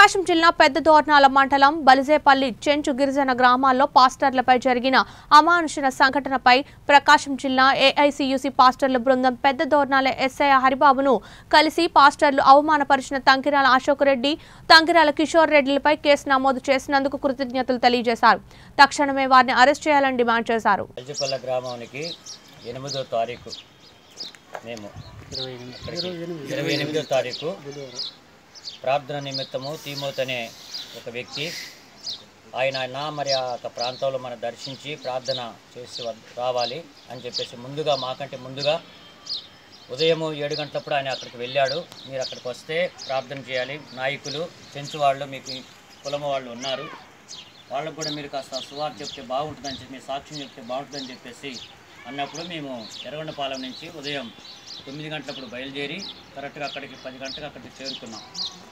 ప్రకాశం జిల్లా పెద్ద దోర్నాల మండలం బలిజేపల్లి చెంచు గిరిజన గ్రామాల్లో పాస్టర్లపై జరిగిన అమానుషణ సంఘటనపై ప్రకాశం జిల్లా ఏఐసియుసి పాస్టర్ల బృందం పెద్ద దోర్నాల ఎస్ఐ హరిబాబును కలిసి పాస్టర్లు అవమానపరిచిన తంకిరాల అశోక్ రెడ్డి తంకిరాల కిషోర్ రెడ్డిలపై కేసు నమోదు చేసినందుకు కృతజ్ఞతలు తెలియజేశారు తక్షణమే వారిని అరెస్ట్ చేయాలని డిమాండ్ చేశారు అల్జిపల్ల గ్రామానికి ఎనిమిదో తారీఖు మేము అక్కడికి ఇరవై ఎనిమిదో తారీఖు ప్రార్థన నిమిత్తము తీమోత్ అనే ఒక వ్యక్తి ఆయన నా మరి ఆ యొక్క ప్రాంతంలో మనం దర్శించి ప్రార్థన చేసి వద్- రావాలి అని చెప్పేసి ముందుగా మాకంటే ముందుగా ఉదయము ఏడు గంటలప్పుడు ఆయన అక్కడికి వెళ్ళాడు మీరు అక్కడికి వస్తే ప్రార్థన చేయాలి నాయకులు చెంచు వాళ్ళు మీకు కులమ వాళ్ళు ఉన్నారు వాళ్ళకు కూడా మీరు కాస్త సువార్త చెప్తే బాగుంటుందని చెప్పి మీ సాక్ష్యం చెప్తే బాగుంటుందని చెప్పేసి అన్నప్పుడు మేము ఎర్రగొండపాలెం నుంచి ఉదయం తొమ్మిది గంటలప్పుడు బయలుదేరి కరెక్ట్గా అక్కడికి పది గంటలకు అక్కడికి చేరుకున్నాం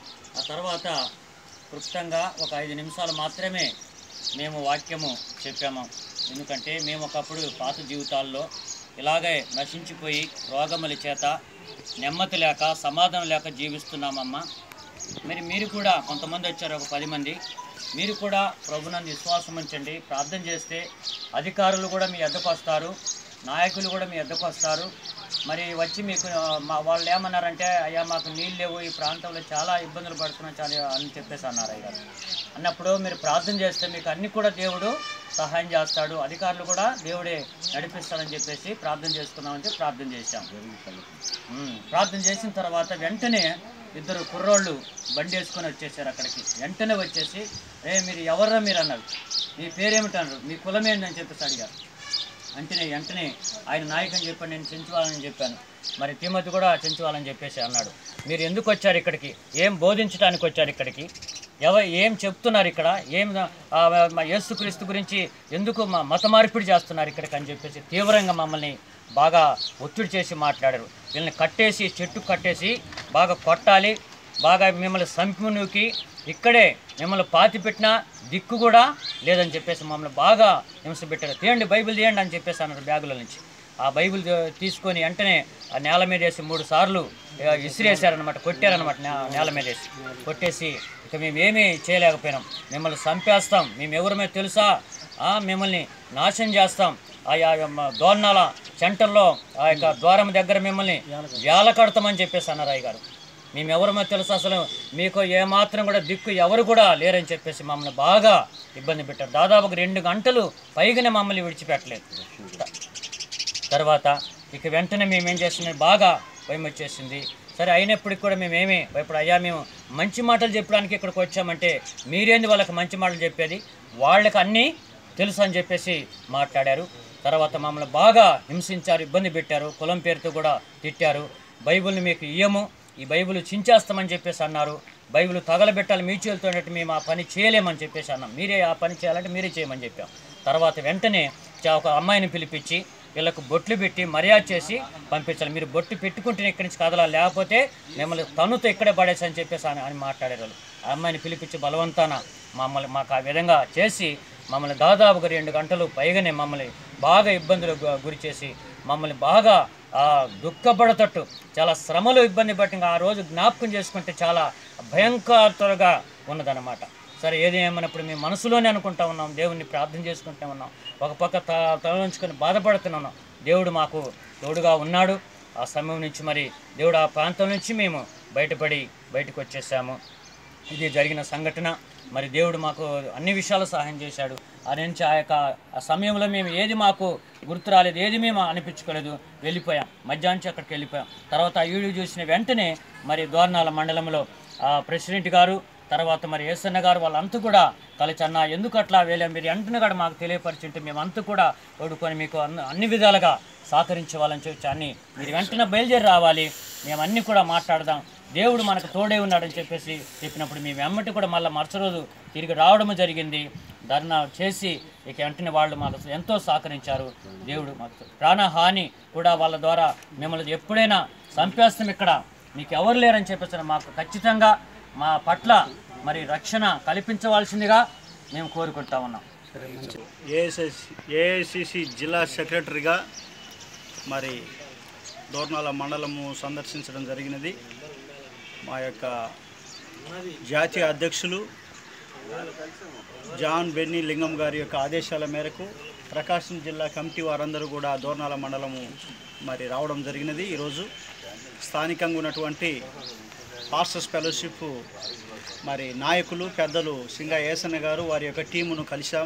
ఆ తర్వాత క్లుప్తంగా ఒక ఐదు నిమిషాలు మాత్రమే మేము వాక్యము చెప్పాము ఎందుకంటే మేము ఒకప్పుడు పాత జీవితాల్లో ఇలాగే నశించిపోయి రోగముల చేత నెమ్మది లేక సమాధానం లేక జీవిస్తున్నామమ్మా మరి మీరు కూడా కొంతమంది వచ్చారు ఒక పది మంది మీరు కూడా ప్రభునందు విశ్వాసం ఉంచండి ప్రార్థన చేస్తే అధికారులు కూడా మీ ఎద్దకు వస్తారు నాయకులు కూడా మీ ఎద్దకు వస్తారు మరి వచ్చి మీకు ఆ, మా వాళ్ళు ఏమన్నారంటే అయ్యా మాకు నీళ్ళు లేవు ఈ ప్రాంతంలో చాలా ఇబ్బందులు పడుతున్నాం చాలా అని చెప్పేసి అన్నారు అయ్యారు అన్నప్పుడు మీరు ప్రార్థన చేస్తే మీకు అన్ని కూడా దేవుడు సహాయం చేస్తాడు అధికారులు కూడా దేవుడే నడిపిస్తాడని చెప్పేసి ప్రార్థన చేసుకుందామని చెప్పి ప్రార్థన చేశాం ఉమ్, ప్రార్థన చేసిన తర్వాత వెంటనే ఇద్దరు కుర్రోళ్ళు బండి వేసుకొని వచ్చేసారు అక్కడికి వెంటనే వచ్చేసి ఏ మీరు ఎవర్రా మీరు అన్నారు మీ పేరేమిటన్నారు మీ కులం ఏంటని చెప్పేసి అడిగారు అంటేనే వెంటనే ఆయన నాయకని చెప్పాను నేను చెంచువాలని చెప్పాను మరి తిమ్మతి కూడా చెంచువాలని చెప్పేసి అన్నాడు మీరు ఎందుకు వచ్చారు ఇక్కడికి ఏం బోధించడానికి వచ్చారు ఇక్కడికి ఎవ ఏం చెప్తున్నారు ఇక్కడ ఏం ఆ, మా యేసుక్రీస్తు గురించి ఎందుకు మా మత మార్పిడి చేస్తున్నారు ఇక్కడికి అని చెప్పేసి తీవ్రంగా మమ్మల్ని బాగా ఒత్తిడి చేసి మాట్లాడారు వీళ్ళని కట్టేసి చెట్టు కట్టేసి బాగా కొట్టాలి బాగా మిమ్మల్ని సంపునుకి ఇక్కడే మిమ్మల్ని పాతి పెట్టినా దిక్కు కూడా లేదని చెప్పేసి మమ్మల్ని బాగా హింస పెట్టారు తీయండి బైబిల్ తీయండి అని చెప్పేసి అన్నారు బ్యాగుల నుంచి ఆ బైబిల్ తో- తీసుకొని వెంటనే ఆ నేల మీద వేసి మూడు సార్లు ఆ, ఇసిరేసారనమాట కొట్టారనమాట నే- నేల మీద వేసి కొట్టేసి ఇక మేము ఏమీ చేయలేకపోయినాం మిమ్మల్ని చంపేస్తాం మేము ఎవరమే తెలుసా ఆ, మిమ్మల్ని నాశనం చేస్తాం ఆ యా- మ- దోర్నాల సెంటర్లో ఆ యొక్క ద్వారం దగ్గర మిమ్మల్ని వేల కడతామని చెప్పేసి అన్నారు అయ్య గారు మేము ఎవరమో తెలుసు అసలు మీకు ఏమాత్రం కూడా దిక్కు ఎవరు కూడా లేరని చెప్పేసి మమ్మల్ని బాగా ఇబ్బంది పెట్టారు దాదాపు రెండు గంటలు పైగానే మమ్మల్ని విడిచిపెట్టలేదు తర్వాత ఇక వెంటనే మేము ఏం చేస్తున్నాం బాగా భయం వచ్చేసింది సరే అయినప్పటికి కూడా మేము ఏమి ఇప్పుడు అయ్యా మేము మంచి మాటలు చెప్పడానికి ఇక్కడికి వచ్చామంటే మీరేంది వాళ్ళకి మంచి మాటలు చెప్పేది వాళ్ళకి అన్నీ తెలుసు అని చెప్పేసి మాట్లాడారు తర్వాత మమ్మల్ని బాగా హింసించారు ఇబ్బంది పెట్టారు కులం పేరుతో కూడా తిట్టారు బైబిల్ని మీకు ఇయ్యము ఈ బైబిల్ చించేస్తామని చెప్పేసి అన్నారు బైబిల్ తగలబెట్టాలి మీ చేతితో మేము ఆ పని చేయలేమని చెప్పేసి అన్నాం మీరే ఆ పని చేయాలంటే మీరే చేయమని చెప్పాం తర్వాత వెంటనే చా- ఒక అమ్మాయిని పిలిపించి వీళ్ళకు బొట్లు పెట్టి మర్యాద చేసి పంపించాలి మీరు బొట్టు పెట్టుకుంటేనే ఇక్కడి నుంచి కదలాలి లేకపోతే మిమ్మల్ని తనుతో ఇక్కడే పడేసి అని చెప్పేసి అని అని మాట్లాడారు వాళ్ళు. ఆ అమ్మాయిని పిలిపించి బలవంతాన మమ్మల్ని మాకు ఆ విధంగా చేసి మమ్మల్ని దాదాపుగా రెండు గంటలు పైగానే మమ్మల్ని బాగా ఇబ్బందులు గు- గురి చేసి మమ్మల్ని బాగా ఆ, దుఃఖపడతట్టు చాలా శ్రమలు ఇబ్బంది పట్టి ఆ రోజు జ్ఞాపకం చేసుకుంటే చాలా భయంకరతగా ఉన్నదన్నమాట సరే ఏది ఏమన్నప్పుడు మేము మనసులోనే అనుకుంటా ఉన్నాం దేవుణ్ణి ప్రార్థన చేసుకుంటా ఉన్నాం ఒక పక్క త తలంచుకొని బాధపడుతున్నాం దేవుడు మాకు తోడుగా ఉన్నాడు ఆ సమయం నుంచి మరి దేవుడు ఆ ప్రాంతం నుంచి మేము బయటపడి బయటకు వచ్చేసాము ఇది జరిగిన సంఘటన మరి దేవుడు మాకు అన్ని విషయాలు సహాయం చేశాడు ఆ నుంచి ఆ యొక్క ఆ సమయంలో మేము ఏది మాకు గుర్తు రాలేదు ఏది మేము అనిపించుకోలేదు వెళ్ళిపోయాం మధ్యాహ్నం అక్కడికి వెళ్ళిపోయాం తర్వాత ఆ వీడియో చూసిన వెంటనే మరి దోర్నాల మండలంలో ఆ ప్రెసిడెంట్ గారు తర్వాత మరి ఏసన్న గారు వాళ్ళంతా కూడా కలిసి అన్న ఎందుకు అట్లా వెళ్ళాం మీరు వెంటనే కూడా మాకు తెలియపరిచింటే మేమంతా కూడా ఓడుకొని మీకు అన్ని అన్ని విధాలుగా సహకరించేవాళ్ళని చెప్పి అన్ని మీరు వెంటనే బయలుదేరి రావాలి మేము అన్నీ కూడా మాట్లాడదాం దేవుడు మనకు తోడే ఉన్నాడని చెప్పేసి చెప్పినప్పుడు మేము వెమ్మటి కూడా మళ్ళీ మరుసటి రోజు తిరిగి రావడం జరిగింది ధర్నా చేసి ఇక వెంటనే వాళ్ళు మాకు ఎంతో సహకరించారు దేవుడు మాకు ప్రాణహాని కూడా వాళ్ళ ద్వారా మిమ్మల్ని ఎప్పుడైనా చంపేస్తాం ఇక్కడ మీకు ఎవరు లేరని చెప్పేసి మాకు ఖచ్చితంగా మా పట్ల మరి రక్షణ కల్పించవలసిందిగా మేము కోరుకుంటా ఉన్నాం ఏఎస్ఎస్ ఏఐసిసి జిల్లా సెక్రటరీగా మరి దోర్నాల మండలము సందర్శించడం జరిగినది మా యొక్క జాతీయ అధ్యక్షులు జాన్ బెన్నీ లింగం గారి యొక్క ఆదేశాల మేరకు ప్రకాశం జిల్లా కమిటీ వారందరూ కూడా దోర్నాల మండలము మరి రావడం జరిగినది ఈరోజు స్థానికంగా ఉన్నటువంటి పాస్టర్స్ ఫెలోషిప్ మరి నాయకులు పెద్దలు సింగ ఏసన్న గారు వారి యొక్క టీమును కలిశాం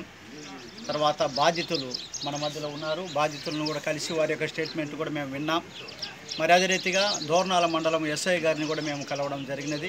తర్వాత బాధితులు మన మధ్యలో ఉన్నారు బాధితులను కూడా కలిసి వారి యొక్క స్టేట్మెంట్ కూడా మేము విన్నాం మరి అదే రీతిగా దోర్నాల మండలం ఎస్ఐ గారిని కూడా మేము కలవడం జరిగినది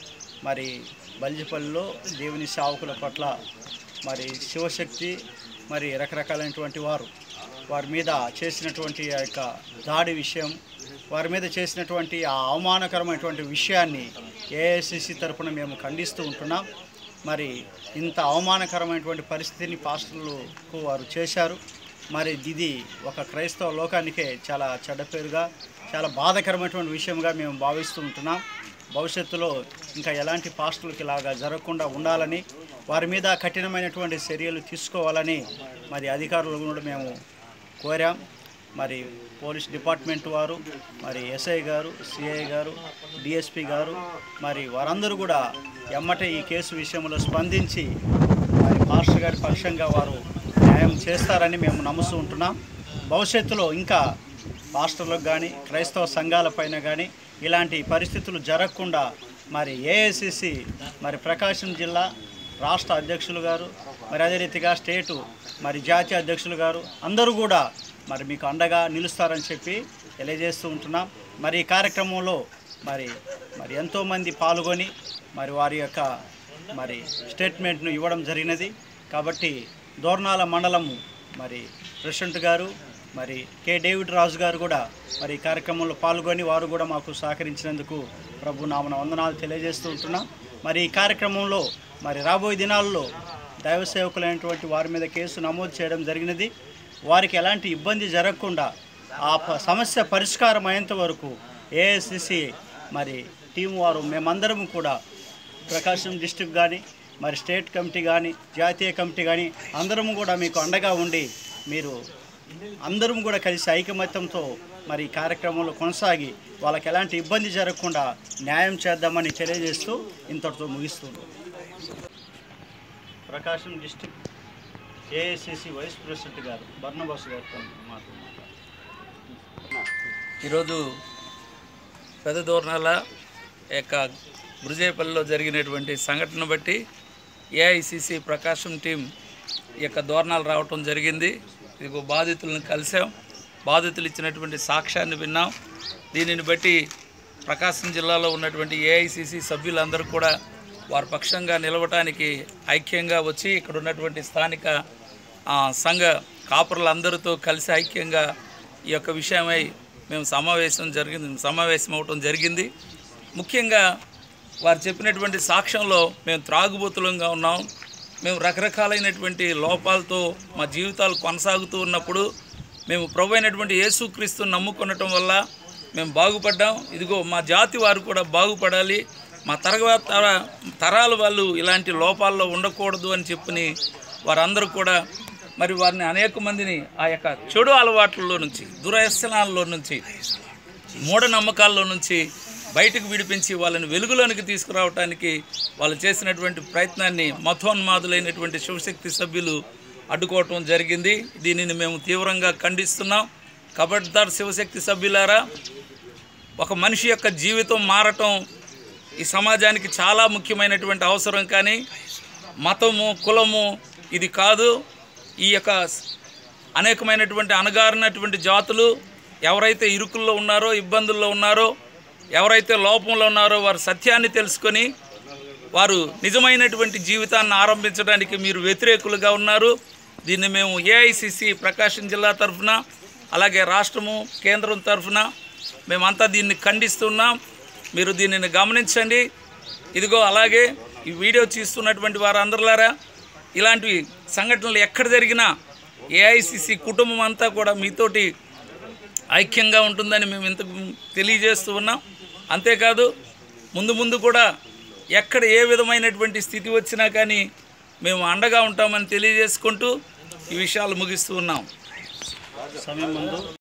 మరి బల్జిపల్లిలో దేవుని సేవకుల పట్ల మరి శివశక్తి మరి రకరకాలైనటువంటి వారు వారి మీద చేసినటువంటి ఆ యొక్క దాడి విషయం వారి మీద చేసినటువంటి ఆ అవమానకరమైనటువంటి విషయాన్ని ఏఐసిసి తరపున మేము ఖండిస్తూ ఉంటున్నాం మరి ఇంత అవమానకరమైనటువంటి పరిస్థితిని పాస్టర్లకు వారు చేశారు మరి ఇది ఒక క్రైస్తవ లోకానికే చాలా చెడ్డ పేరుగా చాలా బాధాకరమైనటువంటి విషయంగా మేము భావిస్తూ ఉంటున్నాం భవిష్యత్తులో ఇంకా ఎలాంటి పాస్టులకి ఇలాగా జరగకుండా ఉండాలని వారి మీద కఠినమైనటువంటి చర్యలు తీసుకోవాలని మరి అధికారులు కూడా మేము కోరాం మరి పోలీస్ డిపార్ట్మెంట్ వారు మరి ఎస్ఐ గారు సిఐ గారు డిఎస్పి గారు మరి వారందరూ కూడా ఎమ్మటే ఈ కేసు విషయంలో స్పందించి మరి మాస్టర్ గారి పక్షంగా వారు న్యాయం చేస్తారని మేము నమ్ముతూ ఉంటున్నాం భవిష్యత్తులో ఇంకా పాస్టర్లకు కానీ క్రైస్తవ సంఘాలపైన కానీ ఇలాంటి పరిస్థితులు జరగకుండా మరి ఏఐసిసి మరి ప్రకాశం జిల్లా రాష్ట్ర అధ్యక్షులు గారు మరి అదే రీతిగా స్టేటు మరి జాతీయ అధ్యక్షులు గారు అందరూ కూడా మరి మీకు అండగా నిలుస్తారని చెప్పి తెలియజేస్తూ ఉంటున్నాం మరి ఈ కార్యక్రమంలో మరి మరి ఎంతోమంది పాల్గొని మరి వారి యొక్క మరి స్టేట్మెంట్ను ఇవ్వడం జరిగినది కాబట్టి దోర్నాల మండలము మరి ప్రెసిడెంట్ గారు మరి కె డేవిడ్ రాజు గారు కూడా మరి ఈ కార్యక్రమంలో పాల్గొని వారు కూడా మాకు సహకరించినందుకు ప్రభు నామన వందనాలు తెలియజేస్తూ ఉంటున్నాం మరి ఈ కార్యక్రమంలో మరి రాబోయే దినాల్లో దైవ సేవకులైనటువంటి వారి మీద కేసు నమోదు చేయడం జరిగినది వారికి ఎలాంటి ఇబ్బంది జరగకుండా ఆ ప- సమస్య పరిష్కారం అయ్యేంత వరకు ఏఐసిసి మరి టీం వారు మేమందరం కూడా ప్రకాశం డిస్టిక్ కానీ మరి స్టేట్ కమిటీ కానీ జాతీయ కమిటీ కానీ అందరం కూడా మీకు అండగా ఉండి మీరు అందరం కూడా కలిసి ఐకమత్యంతో మరి ఈ కార్యక్రమంలో కొనసాగి వాళ్ళకి ఎలాంటి ఇబ్బంది జరగకుండా న్యాయం చేద్దామని తెలియజేస్తూ ఇంతటితో ముగిస్తున్నాం Prakasam district AICC vice president గారు బర్ణబాస్ గారితో మాట్లాడుతున్నారు ఈరోజు పెద్ద దూరణాల యొక్క బృజేపల్లిలో జరిగినటువంటి సంఘటన బట్టి ఏఐసిసి ప్రకాశం టీం ఈ యొక్క దోరణాలు రావటం జరిగింది ఇదిగో బాధితులను కలిసాం బాధితులు ఇచ్చినటువంటి సాక్ష్యాన్ని విన్నాం దీనిని బట్టి ప్రకాశం జిల్లాలో ఉన్నటువంటి ఏఐసిసి సభ్యులందరూ కూడా వారి పక్షంగా నిలవటానికి ఐక్యంగా వచ్చి ఇక్కడ ఉన్నటువంటి స్థానిక ఆ, సంఘ కాపురులందరితో కలిసి ఐక్యంగా ఈ యొక్క విషయమై మేము సమావేశం జరిగింది సమావేశం అవటం జరిగింది ముఖ్యంగా వారు చెప్పినటువంటి సాక్ష్యంలో మేము త్రాగుబోతులంగా ఉన్నాం మేము రకరకాలైనటువంటి లోపాలతో మా జీవితాలు కొనసాగుతూ ఉన్నప్పుడు మేము ప్రభు అయినటువంటి యేసుక్రీస్తుని నమ్ముకునటం వల్ల మేము బాగుపడ్డాం ఇదిగో మా జాతి వారు కూడా బాగుపడాలి మా తరగతి తర తరాల వాళ్ళు ఇలాంటి లోపాల్లో ఉండకూడదు అని చెప్పని వారందరూ కూడా మరి వారిని అనేక మందిని ఆ యొక్క చెడు అలవాట్లలో నుంచి దురవ్యసనాల్లో నుంచి మూఢనమ్మకాల్లో నుంచి బయటకు విడిపించి వాళ్ళని వెలుగులోనికి తీసుకురావడానికి వాళ్ళు చేసినటువంటి ప్రయత్నాన్ని మతోన్మాదులైనటువంటి శివశక్తి సభ్యులు అడ్డుకోవటం జరిగింది దీనిని మేము తీవ్రంగా ఖండిస్తున్నాం కబడ్దార్ శివశక్తి సభ్యులారా ఒక మనిషి యొక్క జీవితం మారటం ఈ సమాజానికి చాలా ముఖ్యమైనటువంటి అవసరం కానీ మతము కులము ఇది కాదు ఈ యొక్క అనేకమైనటువంటి అణగారినటువంటి జాతులు ఎవరైతే ఇరుకుల్లో ఉన్నారో ఇబ్బందుల్లో ఉన్నారో ఎవరైతే లోపంలో ఉన్నారో వారు సత్యాన్ని తెలుసుకొని వారు నిజమైనటువంటి జీవితాన్ని ఆరంభించడానికి మీరు వ్యతిరేకులుగా ఉన్నారు దీన్ని మేము ఏఐసిసి ప్రకాశం జిల్లా తరఫున అలాగే రాష్ట్రము కేంద్రం తరఫున మేమంతా దీన్ని ఖండిస్తున్నాం మీరు దీనిని గమనించండి ఇదిగో అలాగే ఈ వీడియో తీస్తున్నటువంటి వారందరిలారా ఇలాంటి సంఘటనలు ఎక్కడ జరిగినా ఏఐసిసి కుటుంబం అంతా కూడా మీతోటి ఐక్యంగా ఉంటుందని మేము ఇంతకు తెలియజేస్తూ ఉన్నాం అంతేకాదు ముందు ముందు కూడా ఎక్కడ ఏ విధమైనటువంటి స్థితి వచ్చినా కానీ మేము అండగా ఉంటామని తెలియజేసుకుంటూ ఈ విషయాలు ముగిస్తూ ఉన్నాం సమయం ముందు